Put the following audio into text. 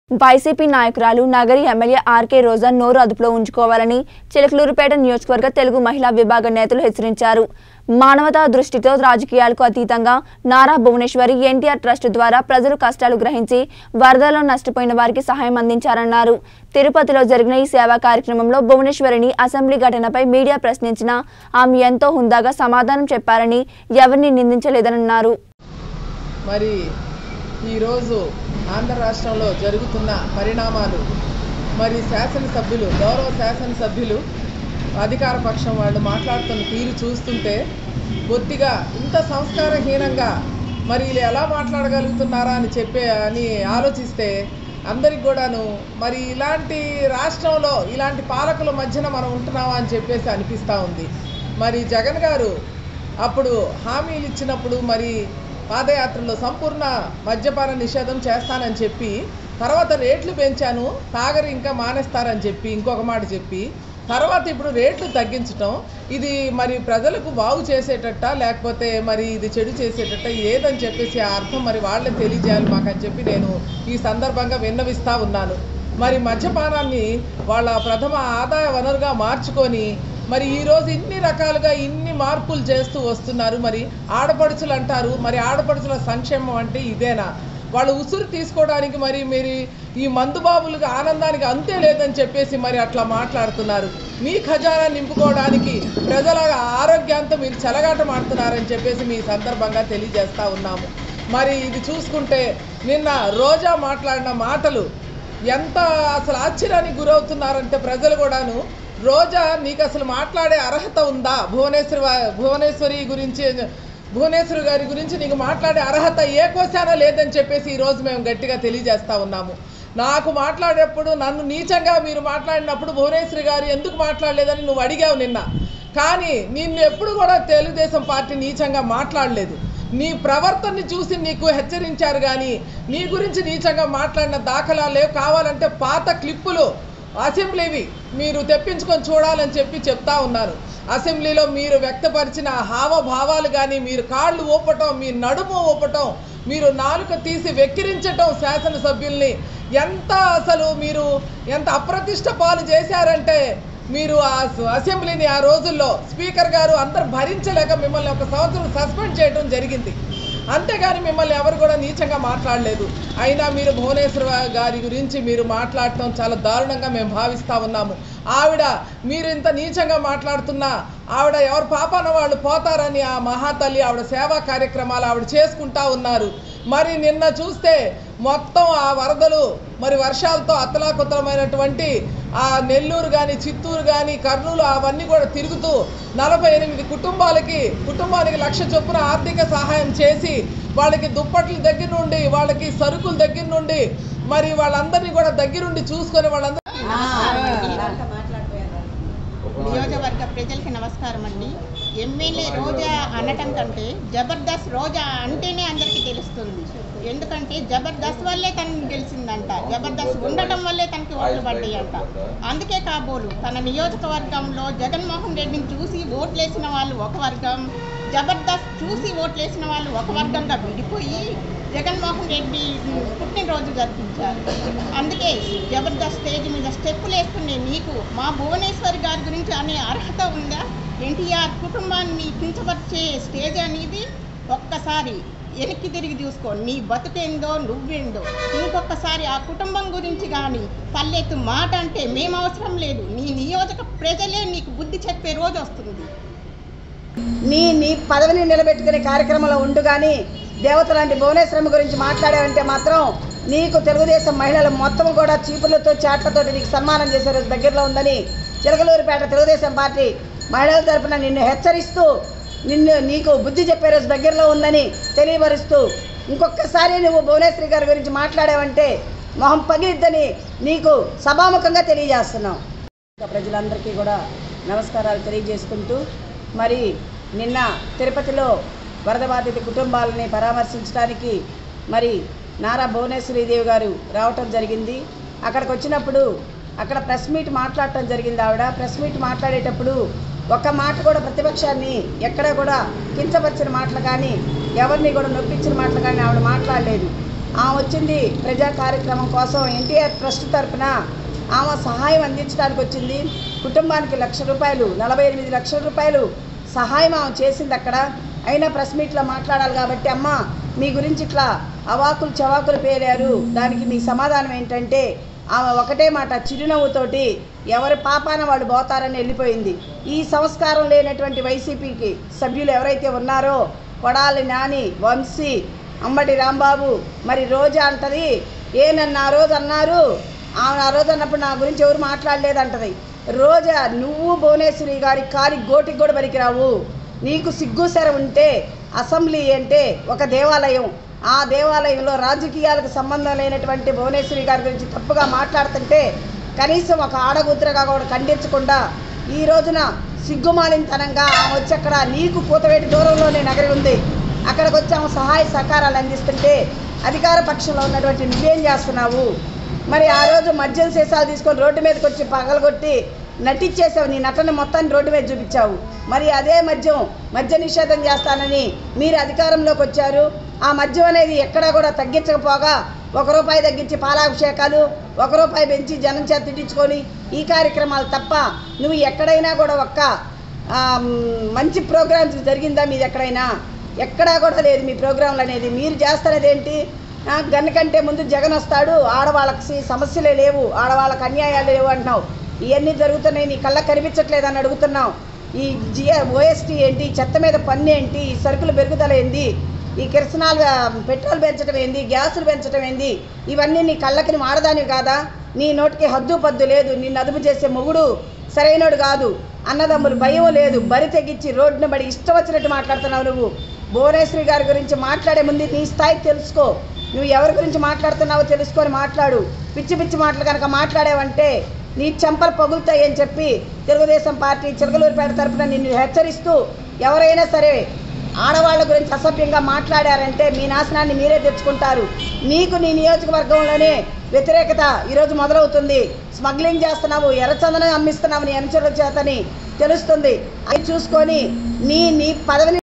YCP నాయకురాలు Nagari MLA RK రోజా నోరు అదుపులో ఉంచుకోవాలని చిలకలూరుపేట నియోజకవర్గ తెలుగు మహిళా విభాగ నేతలు హెచ్చరించారు మానవతా దృష్టితో రాజకీయాలకు అతీతంగా నారా భువనేశ్వరి ఎన్టీఆర్ ట్రస్ట్ ద్వారా ప్రజలు కష్టాలు గ్రహించి వరదల్లో నష్టపోయిన వారికి సహాయం అందించారన్నారు తిరుపతిలో జరిగిన ఈ సేవా కార్యక్రమంలో భువనేశ్వరిని అసెంబ్లీ ఘటనపై మీడియా ప్రశ్నించినా ఆమె ఎంతో హుందాగా సమాధానం చెప్పారని ఎవరిని నిందించలేదన్నారు మరి ఈరోజు ఆంధ్ర రాష్ట్రంలో జరుగుతున్న పరిణామాలు మరి శాసనసభ్యులు గౌరవ శాసనసభ్యులు అధికార పక్షం వాళ్ళు మాట్లాడుతున్న తీరు చూస్తుంటే బొత్తిగా ఇంత సంస్కారహీనంగా మరి వీళ్ళు ఎలా మాట్లాడగలుగుతున్నారా అని చెప్పే అని ఆలోచిస్తే అందరికి కూడాను మరి ఇలాంటి రాష్ట్రంలో ఇలాంటి పాలకుల మధ్యన మనం ఉంటున్నామా అని చెప్పేసి అనిపిస్తూ ఉంది మరి జగన్ గారు అప్పుడు హామీలు ఇచ్చినప్పుడు మరి పాదయాత్రలో సంపూర్ణ మద్యపాన నిషేధం చేస్తానని చెప్పి తర్వాత రేట్లు పెంచాను తాగరు ఇంకా మానేస్తారని చెప్పి ఇంకొక మాట చెప్పి తర్వాత ఇప్పుడు రేట్లు తగ్గించటం ఇది మరి ప్రజలకు బాగు చేసేటట్ట లేకపోతే మరి ఇది చెడు చేసేటట్ట ఏదని చెప్పేసి ఆ అర్థం మరి వాళ్ళే తెలియజేయాలి మాకని చెప్పి నేను ఈ సందర్భంగా విన్నవిస్తా ఉన్నాను మరి మద్యపానాన్ని వాళ్ళ ప్రథమ ఆదాయ వనరుగా మార్చుకొని మరి ఈరోజు ఇన్ని రకాలుగా ఇన్ని మార్పులు చేస్తూ వస్తున్నారు మరి ఆడపడుచులు అంటారు మరి ఆడపడుచుల సంక్షేమం అంటే ఇదేనా వాళ్ళు ఉసురు తీసుకోవడానికి మరి మీరు ఈ మందుబాబులకు ఆనందానికి అంతే లేదని చెప్పేసి మరి అట్లా మాట్లాడుతున్నారు మీ ఖజానా నింపుకోవడానికి ప్రజల ఆరోగ్యంతో మీరు చెలగాటమాడుతున్నారని చెప్పేసి మీ సందర్భంగా తెలియజేస్తా ఉన్నాము మరి ఇది చూసుకుంటే నిన్న రోజా మాట్లాడిన మాటలు ఎంత అసలు ఆశ్చర్యానికి గురవుతున్నారంటే ప్రజలు కూడాను రోజా నీకు అసలు మాట్లాడే అర్హత ఉందా భువనేశ్వరి వా- భువనేశ్వరి గురించి భువనేశ్వరి గారి గురించి నీకు మాట్లాడే అర్హత ఏ కోశానా లేదని చెప్పేసి ఈరోజు మేము గట్టిగా తెలియజేస్తా ఉన్నాము నాకు మాట్లాడేప్పుడు నన్ను నీచంగా మీరు మాట్లాడినప్పుడు భువనేశ్వరి గారు ఎందుకు మాట్లాడలేదని నువ్వు అడిగావు నిన్న కానీ నిన్ను ఎప్పుడు కూడా తెలుగుదేశం పార్టీ నీచంగా మాట్లాడలేదు నీ ప్రవర్తనని చూసి నీకు హెచ్చరించారు కానీ నీ గురించి నీచంగా మాట్లాడిన దాఖలాలు లేవు కావాలంటే పాత క్లిప్పులు అసెంబ్లీవి మీరు తెప్పించుకొని చూడాలని చెప్పి చెప్తా ఉన్నారు అసెంబ్లీలో మీరు వ్యక్తపరిచిన హావభావాలు కానీ మీరు కాళ్ళు ఊపటం మీ నడుము ఊపటం మీరు నాలుక తీసి వెక్కిరించటం శాసనసభ్యుల్ని ఎంత అసలు మీరు ఎంత అప్రతిష్ట పాలు చేశారంటే మీరు ఆ స- అసెంబ్లీని ఆ రోజుల్లో స్పీకర్ గారు అందరు భరించలేక మిమ్మల్ని ఒక సంవత్సరం సస్పెండ్ చేయడం జరిగింది అంతేగాని మిమ్మల్ని ఎవరు కూడా నీచంగా మాట్లాడలేదు అయినా మీరు భువనేశ్వర గారి గురించి మీరు మాట్లాడటం చాలా దారుణంగా మేము భావిస్తా ఉన్నాము ఆవిడ మీరు ఇంత నీచంగా మాట్లాడుతున్నా ఆవిడ ఎవరు పాపాన వాళ్ళు పోతారని ఆ మహాతల్లి ఆవిడ సేవా కార్యక్రమాలు ఆవిడ చేసుకుంటా ఉన్నారు మరి నిన్న చూస్తే మొత్తం ఆ వరదలు మరి వర్షాలతో అతలాకుతలమైనటువంటి ఆ నెల్లూరు కానీ చిత్తూరు కానీ కర్నూలు అవన్నీ కూడా తిరుగుతూ నలభై ఎనిమిది కుటుంబాలకి కుటుంబానికి లక్ష చొప్పున ఆర్థిక సహాయం చేసి వాళ్ళకి దుప్పట్ల దగ్గర నుండి వాళ్ళకి సరుకుల దగ్గర నుండి మరి వాళ్ళందరినీ కూడా దగ్గరుండి చూసుకొని వాళ్ళందరూ నియోజకవర్గ ప్రజలకి నమస్కారం అండి ఎమ్మెల్యే రోజా అనటం కంటే జబర్దస్త్ రోజా అంటేనే అందరికీ తెలుస్తుంది ఎందుకంటే జబర్దస్త్ వల్లే తనని గెలిచిందంట జబర్దస్త్ ఉండటం వల్లే తనకి ఓట్లు పడ్డాయంట అందుకే కాబోలు తన నియోజకవర్గంలో జగన్మోహన్ రెడ్డిని చూసి ఓట్లేసిన వాళ్ళు ఒక వర్గం జబర్దస్త్ చూసి ఓట్లేసిన వాళ్ళు ఒక వర్గంగా విడిపోయి జగన్మోహన్ రెడ్డి పుట్టినరోజు జరిపించారు అందుకే జబర్దస్త్ స్టేజ్ మీద స్టెప్పులు వేసుకునే నీకు మా భువనేశ్వరి గారి గురించి అనే అర్హత ఉందా ఎన్టీఆర్ కుటుంబాన్ని కించపరిచే స్టేజ్ అనేది ఒక్కసారి వెనక్కి తిరిగి చూసుకో నీ బతుకేందో నువ్వేందో ఇంకొకసారి ఆ కుటుంబం గురించి కానీ పల్లెత్తు మాట అంటే మేము అవసరం లేదు నీ నియోజక ప్రజలే నీకు బుద్ధి చెప్పే రోజు వస్తుంది నీ నీ పదవిని నిలబెట్టుకునే కార్యక్రమంలో ఉండు కానీ దేవత లాంటి భువనేశ్వరం గురించి మాట్లాడావంటే మాత్రం నీకు తెలుగుదేశం మహిళలు మొత్తం కూడా చీపులతో చాట్లతోటి నీకు సన్మానం చేసే రోజు దగ్గరలో ఉందని చిలకలూరిపేట తెలుగుదేశం పార్టీ మహిళల తరపున నిన్ను హెచ్చరిస్తూ నిన్ను నీకు బుద్ధి చెప్పే రోజు దగ్గరలో ఉందని తెలియపరుస్తూ ఇంకొకసారి నువ్వు భువనేశ్వరి గారి గురించి మాట్లాడావంటే మొహం పగిలిద్దని నీకు సభాముఖంగా తెలియజేస్తున్నాం ప్రజలందరికీ కూడా నమస్కారాలు తెలియజేసుకుంటూ మరి నిన్న తిరుపతిలో వరద బాధిత కుటుంబాలని పరామర్శించడానికి మరి నారా భువనేశ్వరీదేవి గారు రావటం జరిగింది అక్కడికి వచ్చినప్పుడు అక్కడ ప్రెస్ మీట్ మాట్లాడటం జరిగింది ఆవిడ ప్రెస్ మీట్ మాట్లాడేటప్పుడు ఒక్క మాట కూడా ప్రతిపక్షాన్ని ఎక్కడ కూడా కించపరిచిన మాటలు కానీ ఎవరిని కూడా నొప్పించిన మాటలు కానీ ఆవిడ మాట్లాడలేదు ఆమె వచ్చింది ప్రజా కార్యక్రమం కోసం ఎన్టీఆర్ ట్రస్ట్ తరపున ఆమె సహాయం అందించడానికి వచ్చింది కుటుంబానికి లక్ష రూపాయలు నలభై ఎనిమిది లక్షల రూపాయలు సహాయం ఆమె చేసింది అక్కడ అయినా ప్రెస్ మీట్లో మాట్లాడాలి కాబట్టి అమ్మ మీ గురించి ఇట్లా అవాకులు చవాకులు పేరారు దానికి మీ సమాధానం ఏంటంటే ఆమె ఒకటే మాట చిరునవ్వుతోటి ఎవరి పాపాన వాళ్ళు పోతారని వెళ్ళిపోయింది ఈ సంస్కారం లేనటువంటి వైసీపీకి సభ్యులు ఎవరైతే ఉన్నారో కొడాలి నాని వంశీ అంబటి రాంబాబు మరి రోజా అంటది ఏ నన్ను ఆ రోజు అన్నారు ఆమె ఆ రోజు అన్నప్పుడు నా గురించి ఎవరు మాట్లాడలేదంటది రోజా నువ్వు భువనేశ్వరి గారి కాలి గోటికి కూడా పనికిరావు నీకు సిగ్గు సెర ఉంటే అసెంబ్లీ అంటే ఒక దేవాలయం ఆ దేవాలయంలో రాజకీయాలకు సంబంధం లేనటువంటి భువనేశ్వరి గారి గురించి తప్పుగా మాట్లాడుతుంటే కనీసం ఒక ఆడగుద్రగా కూడా ఖండించకుండా ఈ రోజున సిగ్గుమాలినతనంగా ఆమె వచ్చి అక్కడ నీకు కూతవేటి దూరంలోనే నగరి ఉంది అక్కడికి వచ్చి ఆమె సహాయ సహకారాలు అందిస్తుంటే అధికార పక్షంలో ఉన్నటువంటి నువ్వేం చేస్తున్నావు మరి ఆ రోజు మద్యం సీసాలు తీసుకొని రోడ్డు మీదకి వచ్చి పగలగొట్టి నటించేసావు నీ నటన మొత్తాన్ని రోడ్డు మీద చూపించావు మరి అదే మద్యం మద్య నిషేధం చేస్తానని మీరు అధికారంలోకి వచ్చారు ఆ మద్యం అనేది ఎక్కడా కూడా తగ్గించకపోగా ఒక రూపాయి తగ్గించి పాలాభిషేకాలు ఒక రూపాయి పెంచి జనం చేత తిట్టించుకొని ఈ కార్యక్రమాలు తప్ప నువ్వు ఎక్కడైనా కూడా ఒక్క ఆ, మ్, మంచి ప్రోగ్రామ్స్ జరిగిందా మీది ఎక్కడైనా ఎక్కడా కూడా లేదు మీ ప్రోగ్రాంలు అనేది మీరు చేస్తున్నది ఏంటి ఆ, గన్ కంటే ముందు జగన్ వస్తాడు ఆడవాళ్ళకి సమస్యలే లేవు ఆడవాళ్ళకి అన్యాయాలు లేవు అంటున్నావు ఇవన్నీ జరుగుతున్నాయి నీ కళ్ళకు కనిపించట్లేదని అడుగుతున్నావు ఈ జిఏ ఓఎస్టీ ఏంటి చెత్త మీద పన్ను ఏంటి ఈ సరుకుల పెరుగుదల ఏంది ఈ కిరసనాలు ఆ, పెట్రోల్ పెంచడం ఏంది గ్యాసులు పెంచడం ఏంది ఇవన్నీ నీ కళ్ళకి నువ్వు ఆడదానివి కాదా నీ నోటికి హద్దు పద్దు లేదు నిన్ను అదుపు చేసే మొగుడు సరైనోడు కాదు అన్నదమ్ములు భయం లేదు బరి తెగించి రోడ్డున బడి ఇష్టం వచ్చినట్టు మాట్లాడుతున్నావు నువ్వు భువనేశ్వరి గారి గురించి మాట్లాడే ముందు నీ స్థాయి తెలుసుకో నువ్వు ఎవరి గురించి మాట్లాడుతున్నావో తెలుసుకొని మాట్లాడు పిచ్చి పిచ్చి మాటలు కనుక మాట్లాడావంటే నీ చెంపలు పగులుతాయి అని చెప్పి తెలుగుదేశం పార్టీ చిలకలూరుపేట తరపున నిన్ను హెచ్చరిస్తూ ఎవరైనా సరే ఆడవాళ్ళ గురించి అసభ్యంగా మాట్లాడారంటే మీ నాశనాన్ని మీరే తెచ్చుకుంటారు నీకు నీ నియోజకవర్గంలోనే వ్యతిరేకత ఈరోజు మొదలవుతుంది స్మగ్లింగ్ చేస్తున్నావు ఎర్రచందనం అమ్మిస్తున్నావు నీ అనుచరుల చేతని తెలుస్తుంది అది చూసుకొని నీ నీ పదవిని